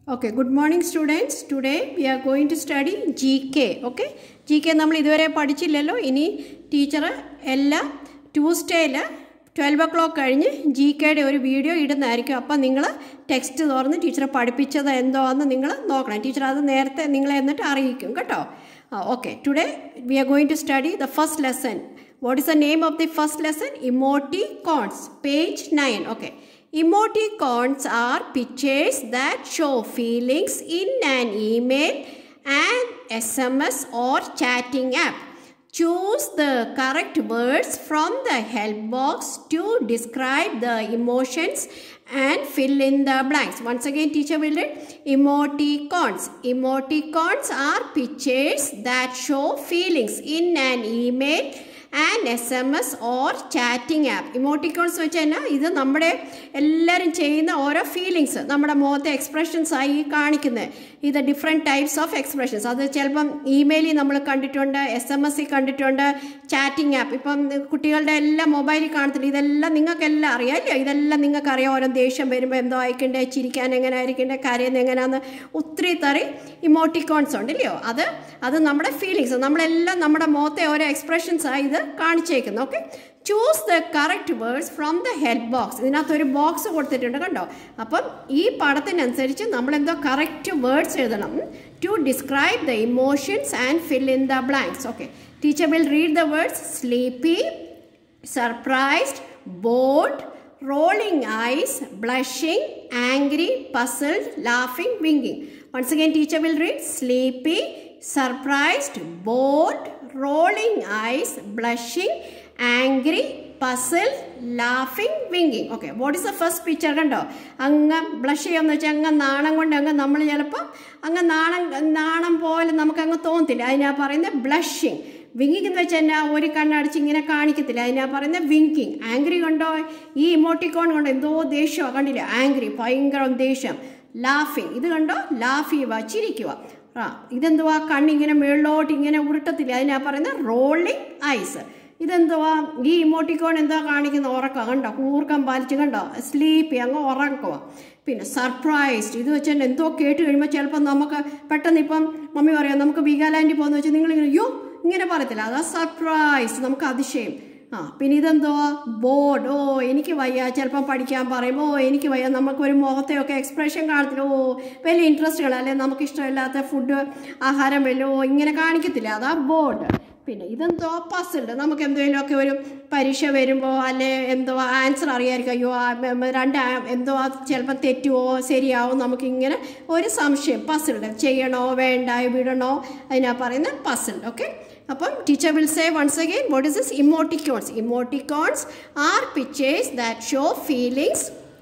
Okay, good morning students. Today we are going to study GK. Okay, GK നമ്മൾ ഇതുവരെ പഠിച്ചില്ലല്ലോ ഇനി teacher എല്ലാ ട്യൂസ്ഡേയിൽ ട്വൽവ് ഒ ക്ലോക്ക് കഴിഞ്ഞ് ജി കെയുടെ ഒരു വീഡിയോ ഇടുന്നതായിരിക്കും അപ്പം നിങ്ങൾ ടെക്സ്റ്റ് തുറന്ന് ടീച്ചർ പഠിപ്പിച്ചത് എന്തോ എന്ന് നിങ്ങൾ നോക്കണം ടീച്ചർ അത് നേരത്തെ നിങ്ങളെ എന്നിട്ട് അറിയിക്കും കേട്ടോ okay today we are going to study the first lesson what is the name of the first lesson emoticons page nine okay Emoticons are pictures that show feelings in an email and SMS or chatting app. Choose the correct words from the help box to describe the emotions and fill in the blanks. Once again, teacher will read emoticons. Emoticons are pictures that show feelings in an email and S M S or chatting app emoticons വെച്ച് കഴിഞ്ഞാൽ ഇത് നമ്മുടെ എല്ലാവരും ചെയ്യുന്ന ഓരോ feelings നമ്മുടെ മുഖത്തെ expressions ആയി കാണിക്കുന്നത് ഇത് ഡിഫറെൻറ്റ് ടൈപ്സ് ഓഫ് എക്സ്പ്രഷൻസ് അത് ചിലപ്പം ഇമെയിലിൽ നമ്മൾ കണ്ടിട്ടുണ്ട് എസ് എം എസ്സിൽ കണ്ടിട്ടുണ്ട് ചാറ്റിംഗ് ആപ്പ് ഇപ്പം കുട്ടികളുടെ എല്ലാം മൊബൈലിൽ കാണത്തില്ല ഇതെല്ലാം നിങ്ങൾക്കെല്ലാം അറിയാം അല്ലേ ഇതെല്ലാം നിങ്ങൾക്കറിയാം ഓരോ ദേഷ്യം വരുമ്പോൾ എന്തോ അയക്കണ്ടേ ചിരിക്കാൻ എങ്ങനെ ആയിരിക്കണ്ടേ കരയുന്നത് എങ്ങനെയാണെന്ന് ഒത്തിരി തറി ഇമോട്ടിക്കോൺസ് ഉണ്ട് ഇല്ലയോ അത് അത് നമ്മുടെ ഫീലിങ്സ് നമ്മളെല്ലാം നമ്മുടെ മുഖത്തെ ഓരോ എക്സ്പ്രഷൻസ് ആയി ഇത് കാണിച്ചേക്കുന്നു okay choose the correct words from the help box ഇതിനകത്ത് ഒരു ബോക്സ് കൊടുത്തിട്ടുണ്ട് കണ്ടോ അപ്പം ഈ പടത്തിനനുസരിച്ച് നമ്മളെന്തോ കറക്റ്റ് വേർഡ്സ് എഴുതണം to describe the emotions and fill in the blanks okay teacher will read the words sleepy surprised bored rolling eyes, blushing, angry, puzzled, laughing, winking. Once again, teacher will read sleepy, surprised, bored, rolling eyes, blushing, angry, puzzled, laughing, winking. Okay, what is the first picture? കണ്ടോ അങ്ങ് blush ചെയ്യാന്ന് വെച്ചാൽ അങ്ങ് നാണം കൊണ്ട് അങ്ങ് നമ്മൾ ചിലപ്പോൾ അങ്ങ് നാണം നാണം പോലെ നമുക്ക് അങ്ങ് തോന്നത്തില്ല അതിനാ പറയുന്നത് ബ്ലഷിങ് വിങ്ങിങ് എന്ന് വെച്ചാൽ എന്നാ ഒരു കണ്ണടച്ച് ഇങ്ങനെ കാണിക്കത്തില്ല അതിനാ പറയുന്നത് വിങ്കിങ് ആംഗ്രി കണ്ടോ ഈ ഇമോട്ടിക്കോൺ കണ്ടോ എന്തോ ദേഷ്യമോ കണ്ടില്ല ആംഗ്രി ഭയങ്കര ദേഷ്യം ലാഫിങ് ഇത് കണ്ടോ ലാഫ് ചെയ്യുക ചിരിക്കുക ആ ഇതെന്തുവാ കണ്ണിങ്ങനെ മുകളിലോട്ട് ഇങ്ങനെ ഉരുട്ടത്തില്ല അതിനാ പറയുന്നത് റോളിങ് ഐസ് ഇതെന്തുവാ ഈ ഇമോട്ടിക്കോൺ എന്താ കാണിക്കുന്ന ഉറക്കം കണ്ടോ കൂർക്കം പാലിച്ച് കണ്ടോ സ്ലീപ്പി അങ്ങ് ഉറക്കുക പിന്നെ സർപ്രൈസ്ഡ് ഇത് വെച്ചാൽ എന്തോ കേട്ട് കഴിയുമ്പോൾ ചിലപ്പോൾ നമുക്ക് പെട്ടെന്ന് ഇപ്പം മമ്മി പറയാം നമുക്ക് വീഗാലാൻഡിൽ പോകുന്ന വെച്ചാൽ നിങ്ങളിങ്ങനെ യോ ഇങ്ങനെ പറയത്തില്ല അതാ സർപ്രൈസ് നമുക്ക് അതിശയം ആ പിന്നെ ഇതെന്തോ ബോർഡ് ഓ എനിക്ക് വയ്യ ചിലപ്പം പഠിക്കാൻ പറയും ഓ എനിക്ക് വയ്യ നമുക്കൊരു മുഖത്തെയൊക്കെ എക്സ്പ്രഷൻ കാണത്തില്ല ഓ വലിയ ഇൻട്രസ്റ്റുകൾ അല്ലെ നമുക്ക് ഇഷ്ടമില്ലാത്ത ഫുഡ് ആഹാരം വല്ലോ ഇങ്ങനെ കാണിക്കത്തില്ല അതാ ബോർഡ് പിന്നെ ഇതെന്തോ പസിൽഡ് നമുക്ക് എന്തെങ്കിലുമൊക്കെ ഒരു പരീക്ഷ വരുമ്പോൾ അല്ലെ എന്തോ ആൻസർ അറിയാമായിരിക്കും അയ്യോ രണ്ട് എന്തോ ചിലപ്പോൾ തെറ്റുമോ ശരിയാവോ നമുക്കിങ്ങനെ ഒരു സംശയം പസിൽഡ് ചെയ്യണോ വേണ്ട വിടണോ അതിനാ പറയുന്നത് പസിൽഡ് ഓക്കെ അപ്പം teacher will say once again what is this emoticons emoticons are pictures that show feelings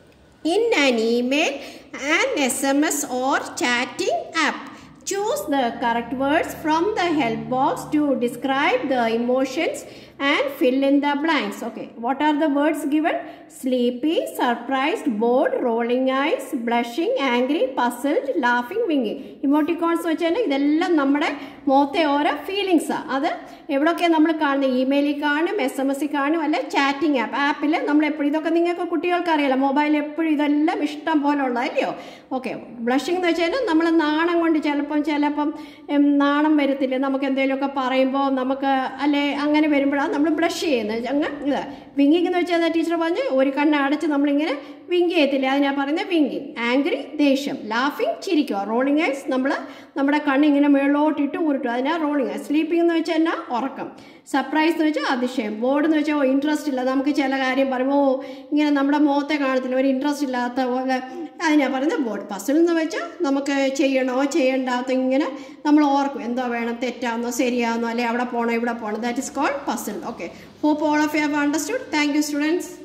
in an email and S M S or chatting app choose the correct words from the help box to describe the emotions and fill in the blanks okay what are the words given sleepy surprised bored rolling eyes blushing angry puzzled laughing winking emoticons വെച്ച് തന്നെ ഇതെല്ലാം നമ്മുടെ മുഖത്തെ ഓരോ ഫീലിങ്സാണ് അത് എവിടെയൊക്കെ നമ്മൾ കാണുന്നത് ഇമെയിലിൽ കാണും എസ് എം എസ്സിൽ കാണും അല്ലെ ചാറ്റിംഗ് ആപ്പ് ആപ്പിൽ നമ്മൾ എപ്പോഴും ഇതൊക്കെ നിങ്ങൾക്ക് കുട്ടികൾക്ക് അറിയാലോ മൊബൈലിൽ എപ്പോഴും ഇതെല്ലാം ഇഷ്ടം പോലെ ഉള്ളതല്ലയോ ഓക്കെ ബ്ലഷിംഗ് എന്ന് വെച്ചാൽ നമ്മൾ നാണം കൊണ്ട് ചിലപ്പം ചിലപ്പം നാണം വരത്തില്ല നമുക്ക് എന്തെങ്കിലുമൊക്കെ പറയുമ്പോൾ നമുക്ക് അല്ലെ അങ്ങനെ വരുമ്പോഴാണ് നമ്മൾ ബ്ലഷ് ചെയ്യുന്നത് അങ്ങ് ഇത് വിങ്ങിങ് എന്ന് വെച്ചാൽ ടീച്ചർ പറഞ്ഞ് ഒരു കണ്ണ് അടച്ച് നമ്മളിങ്ങനെ വിങ്ക് ചെയ്യത്തില്ല അതിനാ പറയുന്നത് വിങ്കിങ് ആംഗ്രി ദേഷ്യം ലാഫിങ് ചിരിക്കുക റോളിങ് ഐസ് നമ്മൾ നമ്മുടെ കണ്ണിങ്ങനെ മുകളിലോട്ടിട്ട് ഉരുട്ടും അതിനാ റോളിങ് ഐസ് സ്ലീപ്പിംഗ് എന്ന് വെച്ചാൽ എന്നാ ഉറക്കം സർപ്രൈസ് എന്ന് വെച്ചാൽ അതിശയം ബോർഡ് എന്ന് വെച്ചാൽ ഓ ഇൻട്രസ്റ്റ് ഇല്ല നമുക്ക് ചില കാര്യം പറയുമ്പോൾ ഓ ഇങ്ങനെ നമ്മുടെ മുഖത്തെ കാണത്തില്ല ഒരു ഇൻട്രസ്റ്റ് ഇല്ലാത്ത പോലെ അതിനാ പറയുന്നത് ബോർഡ് പസിൽ എന്ന് വെച്ചാൽ നമുക്ക് ചെയ്യണോ ചെയ്യണ്ടാത്ത ഇങ്ങനെ നമ്മൾ ഓർക്കും എന്തോ വേണം തെറ്റാവുന്നോ ശരിയാവുന്നോ അല്ലെ അവിടെ പോകണോ ഇവിടെ പോകണം that is called puzzle okay hope all of you have understood thank you students